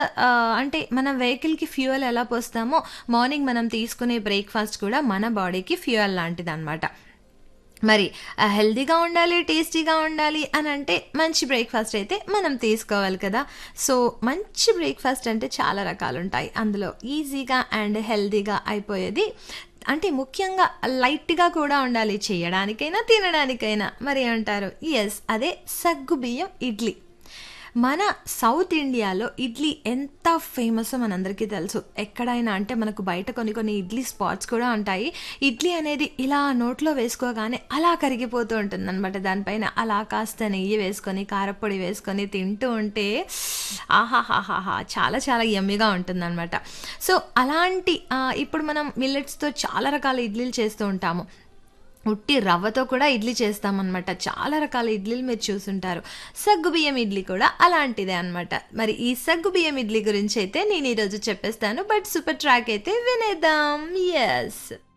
ఆహ్, అంటే మన వెహికల్‌కి ఫ్యూయల్ ఎలా పోస్తామో, మార్నింగ్ మనం తీసుకునే బ్రేక్‌ఫాస్ట్ కూడా మన బాడీకి ఫ్యూయల్ లాంటిదనమాట. మరి ఆహ్, హెల్తీగా ఉండాలి, టేస్టీగా ఉండాలి అనంటే మంచి బ్రేక్‌ఫాస్ట్ అయితే మనం తీసుకోవాలి కదా! సో, మంచి బ్రేక్‌ఫాస్ట్ అంటే చాలా రకాలుంటాయి. అందులో ఈజీగా అండ్ హెల్తీగా అయిపోయేది అంటే ముఖ్యంగా లైట్‌గా కూడా ఉండాలి. చేయడానికైనా, తినడానికైనా. మరి ఏమంటారు? యెస్. అదే సగ్గుబియ్యం ఇడ్లీ. మన సౌత్ ఇండియాలో ఇడ్లీ ఎంత ఫేమసో మనందరికీ తెలుసు. ఎక్కడైనా అంటే మనకు బయట కొన్ని కొన్ని ఇడ్లీ స్పాట్స్ కూడా ఉంటాయి. ఇడ్లీ అనేది ఇలా నోట్లో వేసుకోగానే అలా కరిగిపోతూ ఉంటుందనమాట. దానిపైన అలా కాస్త నెయ్యి వేసుకొని, కారప్పొడి వేసుకొని తింటూ ఉంటే ఆహాహాహాహా! చాలా చాలా యమ్మీగా ఉంటుందనమాట. సో, అలాంటి ఆహ్, ఇప్పుడు మనం మిల్లెట్స్‌తో చాలా రకాల ఇడ్లీలు చేస్తూ ఉంటాము. ఉట్టి రవ్వతో కూడా ఇడ్లీ చేస్తామనమాట. చాలా రకాల ఇడ్లీలు మీరు చూసుంటారు. సగ్గుబియ్యం ఇడ్లీ కూడా అలాంటిదే అనమాట. మరి ఈ సగ్గుబియ్యం ఇడ్లీ గురించైతే నేను ఈరోజు చెప్పేస్తాను. బట్ సూపర్ ట్రాక్ అయితే వినేద్దాం. యెస్.